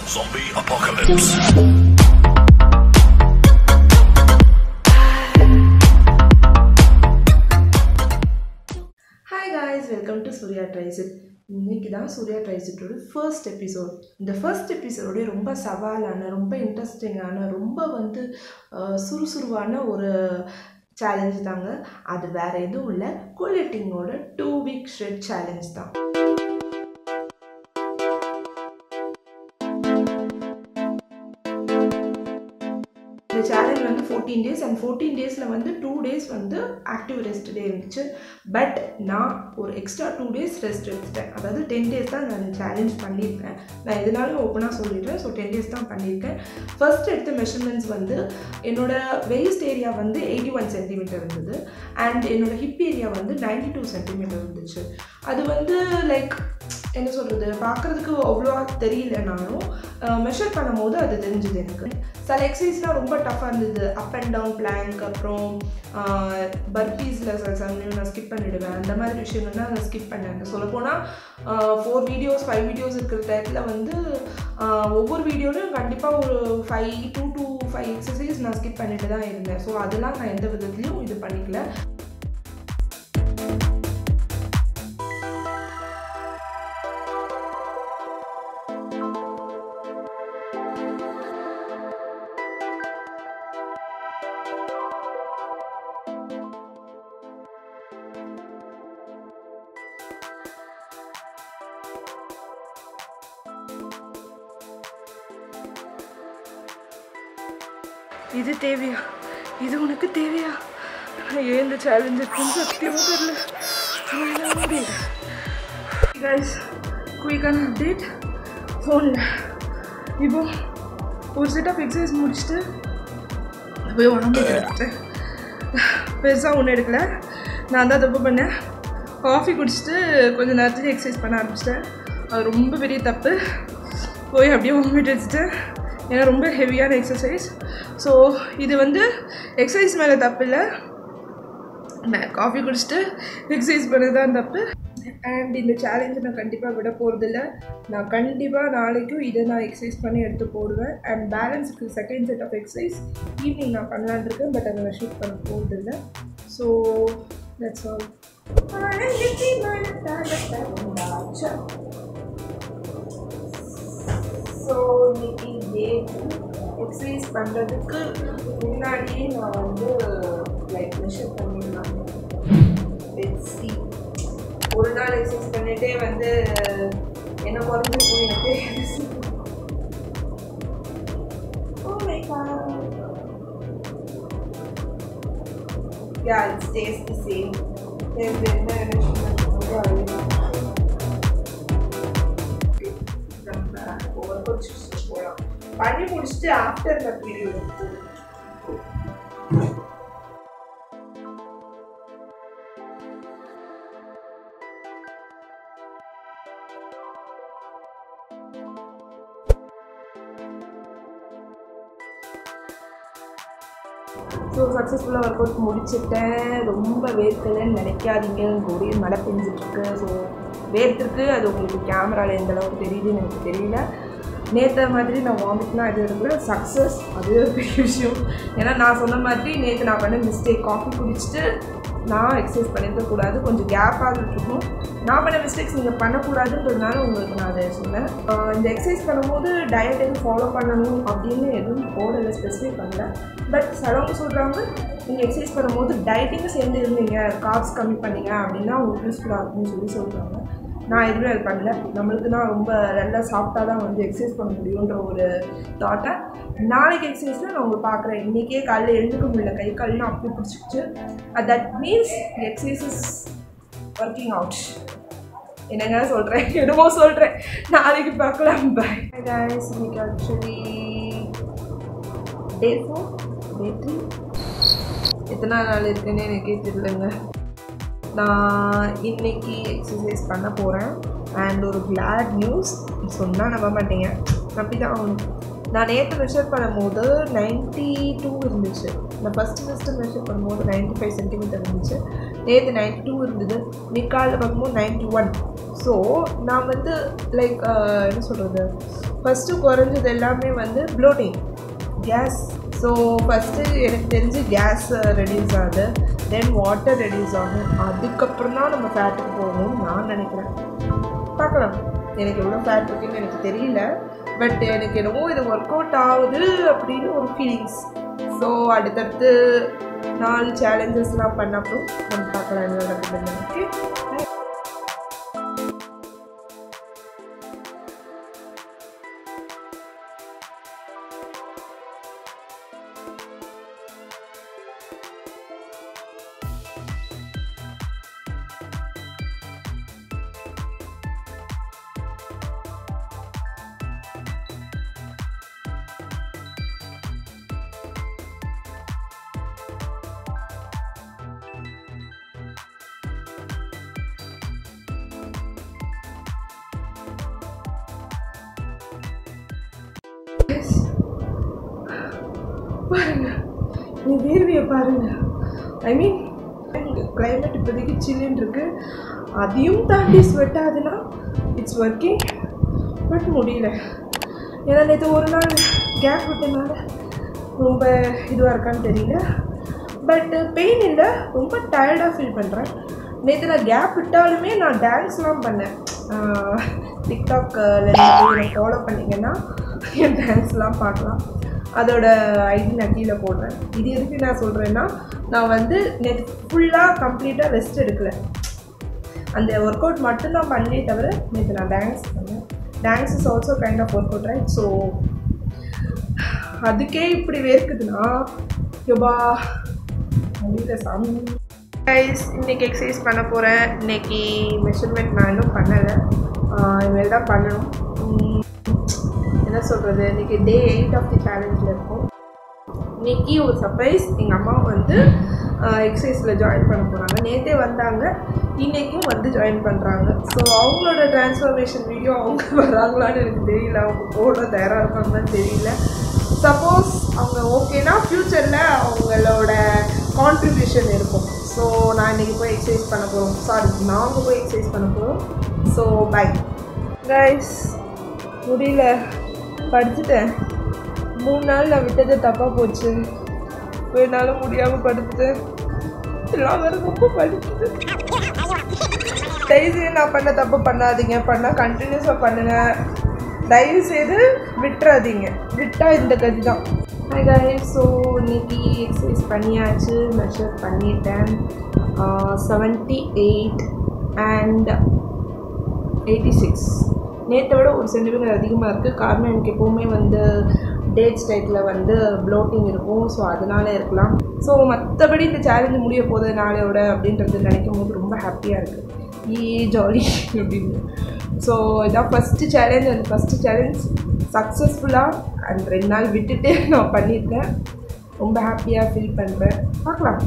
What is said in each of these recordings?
Zombie apocalypse. Hi guys welcome to Surya tries it இன்னைக்கு தான் சூர்யா ட்ரைசிட்டோட ஃபர்ஸ்ட் எபிசோட் இந்த ஃபர்ஸ்ட் எபிசோடே ரொம்ப சவாலான ரொம்ப இன்ட்ரெஸ்டிங்கான ரொம்ப வந்து அஹ், சுறுசுறுவான ஒரு சேலஞ்ச் தாங்க அது வேற எதுவும் இல்லை கூலிட்டிங்கோட டூ வீக் ஷ்ரெட் சேலஞ்ச் தான் இந்த சேலஞ்ச் வந்து ஃபோர்டீன் டேஸ் அண்ட் ஃபோர்டீன் டேஸில் வந்து டூ டேஸ் வந்து ஆக்டிவ் ரெஸ்ட் டே இருந்துச்சு பட் நான் ஒரு எக்ஸ்ட்ரா டூ டேஸ் ரெஸ்ட் எடுத்துட்டேன் அதாவது டென் டேஸ் தான் நான் சேலஞ்ச் பண்ணியிருக்கேன் நான் எதனாலும் ஓப்பனாக சொல்லிடுறேன் ஸோ டென் டேஸ் தான் பண்ணியிருக்கேன் ஃபர்ஸ்ட் எடுத்த மெஷர்மெண்ட்ஸ் வந்து என்னோட வெயிஸ்ட் ஏரியா வந்து எயிட்டி ஒன் சென்டிமீட்டர் இருந்தது அண்ட் என்னோட ஹிப் ஏரியா வந்து நைன்டி டூ சென்டிமீட்டர் இருந்துச்சு அது வந்து லைக் என்ன சொல்கிறது பார்க்குறதுக்கு அவ்வளோ தெரியலனாலும் மெஷர் பண்ணும்போது அது தெரிஞ்சுது எனக்கு சில எக்ஸசைஸ்லாம் ரொம்ப டஃப்பாக இருந்தது அப் அண்ட் டவுன் பிளாங்க் அப்புறம் பர்பீஸில் சில சமயம் நான் ஸ்கிப் பண்ணிடுவேன் அந்த மாதிரி விஷயங்கள்லாம் நான் ஸ்கிப் பண்ணேன் சொல்லப்போனால் ஃபோர் வீடியோஸ் ஃபைவ் வீடியோஸ் இருக்கிற டயத்தில் வந்து ஆஹ், ஒவ்வொரு வீடியோலையும் கண்டிப்பாக ஒரு five two two five exercise நான் ஸ்கிப் பண்ணிட்டு தான் இருந்தேன் ஸோ அதெல்லாம் நான் எந்த விதத்துலையும் இது பண்ணிக்கல இது தேவையா இது உனக்கு தேவையா ஏன் இந்த சேலஞ்ச் இருக்குன்னு சத்தியமாக தெரியல என்னால முடியல கைஸ் குயிக்கான அப்டேட் ஃபோனில் இப்போ ஒரு செட் ஆஃப் எக்ஸசைஸ் முடிச்சுட்டு போய் உடம்பு எடுத்துட்டேன் பெருசாக ஒன்றும் எடுக்கல நான் தான் தப்பு பண்ணேன் காஃபி குடிச்சிட்டு கொஞ்சம் நேரத்துலேயே எக்ஸசைஸ் பண்ண ஆரம்பிச்சிட்டேன் அது ரொம்ப பெரிய தப்பு போய் அப்படியே வாமிட் வச்சுட்டேன் ஏன்னா ரொம்ப ஹெவியான எக்ஸசைஸ் ஸோ இது வந்து எக்ஸசைஸ் மேலே தப்பு இல்லை நான் காஃபி குடிச்சிட்டு எக்ஸசைஸ் பண்ணது தான் தப்பு அண்ட் இந்த சேலஞ்சை நான் கண்டிப்பாக விட போகிறதில்ல நான் கண்டிப்பாக நாளைக்கும் இதை நான் எக்ஸசைஸ் பண்ணி எடுத்து போடுவேன் அண்ட் பேலன்ஸுக்கு second set of exercise evening நான் பண்ணலான்னு இருக்கேன் பட் அதை நான் ஷூட் பண்ண போகிறதில்ல ஸோ தட்ஸ் ஆல் ஸோ இன்னைக்கு டே எக்ஸசைஸ் பண்ணுறதுக்கு முன்னாடியே நான் வந்து லைக் மெஷர் பண்ணிடலாம் லெட்ஸ் see ஒரு நாள் எக்ஸசைஸ் பண்ணிட்டே வந்து என்ன குறைஞ்சிருக்கும் எனக்கு தெரியாது Oh my god. Yeah, it stays the same. There's been no measurement of the போகலாம் பண்ணி முடிச்சுட்டு ஆஃப்டர் தட் வீடியோ எடுத்து ஸோ சக்ஸஸ்ஃபுல்லாக ஒர்க் அவுட் முடிச்சிட்டேன் ரொம்ப வேர்க்கலைன்னு நினைக்காதீங்க ஒரே மழை பெஞ்சிட்ருக்கு ஸோ வேர்த்திருக்கு அது உங்களுக்கு கேமராவில் எந்த அளவுக்கு தெரியுதுன்னு எனக்கு தெரியல நேற்று மாதிரி நான் வாமிட்லாம் எதுவும் எடுக்கல சக்ஸஸ் அதுவே ஒரு பெரிய விஷயம் ஏன்னா நான் சொன்ன மாதிரி நேற்று நான் பண்ண மிஸ்டேக் காஃபி குடிச்சிட்டு நான் எக்ஸசைஸ் பண்ணியிருக்க கூடாது கொஞ்சம் கேப்பாக இருக்கணும் நான் பண்ண மிஸ்டேக்ஸ் நீங்கள் பண்ணக்கூடாதுன்றதுனால உங்களுக்கு நான் அதை சொன்னேன் ஆஹ் இந்த எக்ஸசைஸ் பண்ணும்போது டயட் எதுவும் ஃபாலோ பண்ணணும் அப்படின்னு எதுவும் போடலை ஸ்பெசிஃபை பண்ணல பட் சிலவங்க சொல்கிறாங்க நீங்கள் எக்ஸசைஸ் பண்ணும்போது டயட்டிங்கும் சேர்ந்து இருந்தீங்க கார்ப்ஸ் கம்மி பண்ணீங்க அப்படின்னா உங்களுக்கு யூஸ்ஃபுல்லாக இருக்கும்னு சொல்லி சொல்கிறாங்க நான் எதுவுமே அது பண்ணல நம்மளுக்கு தான் ரொம்ப நல்லா சாப்பிட்டா தான் வந்து எக்ஸசைஸ் பண்ண முடியுன்ற ஒரு தாட்டை நாளைக்கு எக்ஸசைஸில் நான் உங்களுக்கு பார்க்குறேன் இன்றைக்கே காலையில் எழுந்துக்க முடியல கை கால்லாம் அப்படி பிடிச்சிக்கிச்சு that means exercise is working out என்னங்க சொல்கிறேன் என்னமோ சொல்கிறேன் நாளைக்கு பார்க்கலாம் பை guys இன்னைக்கு actually day four day three எத்தனை நாள் இருக்குன்னு எனக்கே தெரியலங்க நான் இன்னைக்கு எக்ஸசைஸ் பண்ண போகிறேன் அண்ட் ஒரு கிளாட் நியூஸ் சொன்னால் நம்ப மாட்டீங்க நம்பி தான் ஆகணும் நான் நேற்று மெஷர் பண்ணும்போது நைன்ட்டி டூ இருந்துச்சு நான் ஃபஸ்ட்டு ஃபஸ்ட்டு மெஷர் பண்ணும்போது நைன்ட்டி ஃபைவ் சென்டிமீட்டர் இருந்துச்சு நேற்று நைன்ட்டி டூ இருந்தது நிக்காலில் பார்க்கும்போது நைன்ட்டி ஒன் ஸோ நான் வந்து லைக் என்ன சொல்கிறது ஃபஸ்ட்டு குறைஞ்சது எல்லாமே வந்து ப்ளோட்டிங் கேஸ் ஸோ ஃபஸ்ட்டு எனக்கு தெரிஞ்சு கேஸ் ரெடியூஸ் ஆகுது தென் வாட்டர் ரெடியூஸ் ஆகும் அதுக்கப்புறம் தான் நம்ம ஃபேட்டுக்கு போகணும்னு நான் நினைக்கிறேன் பார்க்கலாம் எனக்கு எவ்வளோ ஃபேட் இருக்குன்னு எனக்கு தெரியல பட் எனக்கு என்னவோ இது ஒர்க் அவுட் ஆகுது அப்படின்னு ஒரு ஃபீலிங்ஸ் ஸோ அடுத்தடுத்து நாலு சேலஞ்சஸ்லாம் பண்ணப்போ நம்ம பார்க்கலாம் என்ன நடக்குதுன்னு ஓகே பாருங்க நீ வேர்வையை பாருங்க ஐ மீன் கிளைமேட் இப்போதைக்கு சில்லுன்னு இருக்கு அதையும் தாண்டி ஸ்வெட் ஆகுதுன்னா இட்ஸ் ஒர்க்கிங் பட் முடியல ஏன்னா நேற்று ஒரு நாள் கேப் விட்டனால ரொம்ப இதுவாக இருக்கான்னு தெரியல பட் பெயின் இல்லை ரொம்ப டயர்டாக ஃபீல் பண்ணுறேன் நேற்று நான் கேப் விட்டாலுமே நான் டான்ஸ்லாம் பண்ணேன் டிக்டாக்கில் நீங்கள் ஃபாலோ பண்ணிங்கன்னா என் டான்ஸ்லாம் பார்க்கலாம் அதோட ஐடி நான் கீழே போடுறேன் இது எதுக்கு நான் சொல்கிறேன்னா நான் வந்து நேற்று ஃபுல்லாக கம்ப்ளீட்டாக ரெஸ்ட் எடுக்கல அந்த ஒர்க் அவுட் மட்டும்தான் பண்ணே தவிர நேற்று நான் டான்ஸ் பண்ணேன் dance is also kind of work out right so அதுக்கே இப்படி வேர்க்குதுன்னா யோபா முடியல சாமி கைஸ் இன்னைக்கு எக்ஸசைஸ் பண்ண போகிறேன் இன்னைக்கு மெஷர்மெண்ட் நான் இன்னும் பண்ணலை இனிமேல் தான் பண்ணணும் உம், என்ன சொல்கிறது இன்னைக்கு டே எயிட் ஆஃப் தி சேலஞ்சில் இருக்கும் இன்னைக்கு ஒரு சர்ப்ரைஸ் எங்கள் அம்மா வந்து எக்ஸசைஸில் ஜாயின் பண்ண போகிறாங்க நேற்றே வந்தாங்க இன்றைக்கும் வந்து ஜாயின் பண்ணுறாங்க ஸோ அவங்களோட டிரான்ஸ்ஃபர்மேஷன் வீடியோ அவங்க வர்றாங்களான்னு எனக்கு தெரியல அவங்க போட தயாராக இருக்காங்கன்னு தெரியல சப்போஸ் அவங்க ஓகேனா ஃப்யூச்சரில் அவங்களோட கான்ட்ரிபியூஷன் இருக்கும் ஸோ நான் இன்றைக்கி போய் எக்ஸசைஸ் பண்ண போகிறோம் சாரி நாங்கள் போய் எக்ஸசைஸ் பண்ண போகிறோம் ஸோ பை கைஸ் முடியல படிச்சுட்டேன் மூணு நாள் நான் விட்டது தப்பாக போச்சு என்னால் முடியாமல் படுத்துட்டேன் எல்லாம் வேறு ரொம்ப படிக்குது தயவுசெய்து நான் பண்ண தப்பு பண்ணாதீங்க பண்ணால் கண்டினியூஸாக பண்ணுங்க தயவு செய்து விட்டுறாதீங்க விட்டால் இந்த கதி தான் ஹாய் guys ஸோ இன்னைக்கு எக்ஸசைஸ் பண்ணியாச்சு மெஷர் பண்ணிட்டேன் seventy eight and eighty six நேற்றை விட ஒரு சென்டிமீட்டர் அதிகமாக இருக்குது காரணம் எனக்கு எப்போவுமே வந்து டேட் ஸ்டைட்டில் வந்து ப்ளோட்டிங் இருக்கும் ஸோ அதனால இருக்கலாம் ஸோ மற்றபடி இந்த சேலஞ்சு முடிய போகுது நாளையோட அப்படின்றது நினைக்கும் போது ரொம்ப ஹாப்பியாக இருக்குது ஏ ஜாலி அப்படின்னு ஸோ இதான் ஃபஸ்ட்டு சேலஞ்ச் அந்த ஃபஸ்ட்டு சேலஞ்ச் சக்ஸஸ்ஃபுல்லாக அண்ட் ரெண்டு நாள் விட்டுட்டு நான் பண்ணியிருக்கேன் ரொம்ப ஹாப்பியாக ஃபீல் பண்ணுறேன் பார்க்கலாம்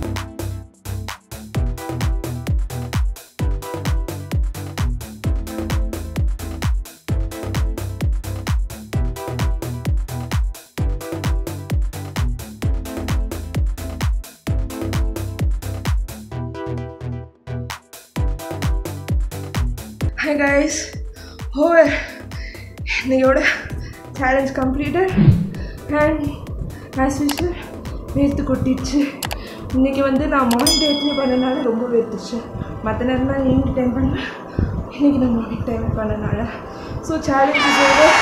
ஹாய் கைஸ் ஓவர் இன்னையோட challenge completed and as usual வேர்த்து கொட்டிடுச்சு இன்றைக்கி வந்து நான் மார்னிங் டைத்தில் பண்ணனால ரொம்ப வேர்த்துச்சு மற்ற நேரம் தான் ஈவினிங் டைம் பண்ணேன் இன்றைக்கி நான் மார்னிங் டைம் பண்ணனால ஸோ சேலஞ்ச் ஓவர்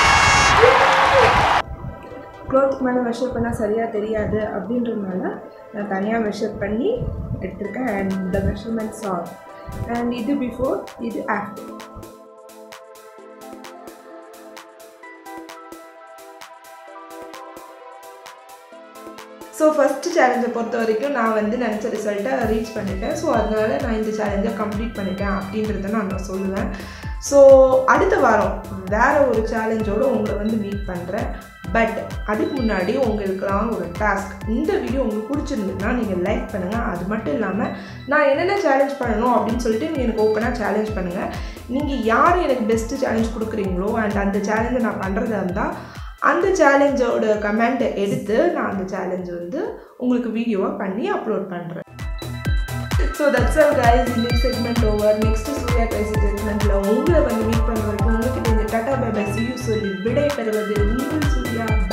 க்ளோத்துக்கு மேலே மெஷர் பண்ணால் சரியாக தெரியாது அப்படின்றதுனால நான் தனியாக மெஷர் பண்ணி எடுத்திருக்கேன் and the measurements are and இது பிஃபோர் இது ஆஃப்டர் ஸோ ஃபஸ்ட்டு சேலஞ்சை பொறுத்த வரைக்கும் நான் வந்து நினச்ச ரிசல்ட்டை ரீச் பண்ணிட்டேன் ஸோ அதனால நான் இந்த சேலஞ்சை கம்ப்ளீட் பண்ணிட்டேன் அப்படின்றத நான் நான் சொல்லுவேன் ஸோ அடுத்த வாரம் வேறு ஒரு சேலஞ்சோடு உங்களை வந்து மீட் பண்ணுறேன் பட் அதுக்கு முன்னாடி உங்களுக்குலாம் ஒரு டாஸ்க் இந்த வீடியோ உங்களுக்கு பிடிச்சிருந்ததுன்னா நீங்கள் லைக் பண்ணுங்கள் அது மட்டும் இல்லாமல் நான் என்னென்ன சேலஞ்ச் பண்ணணும் அப்படின்னு சொல்லிட்டு நீங்கள் எனக்கு ஓப்பனாக சேலஞ்ச் பண்ணுங்கள் நீங்கள் யார் எனக்கு பெஸ்ட்டு சேலஞ்ச் கொடுக்குறீங்களோ அண்ட் அந்த சேலஞ்சை நான் பண்ணுறதா இருந்தால் அந்த சேலஞ்சோட கமெண்ட்டை எடுத்து நான் அந்த சேலஞ்ச் வந்து உங்களுக்கு வீடியோவாக பண்ணி அப்லோட் பண்ணுறேன் so so that's all guys இன்னைக்கு செக்மெண்ட் ஓவர் நெக்ஸ்ட் சூர்யா பேசி செக்மெண்ட்டில் உங்களை வந்து மீட் பண்ண வரைக்கும் உங்ககிட்ட இந்த tata bye bye see you சொல்லி விடை பெறுவது உங்கள் சூர்யா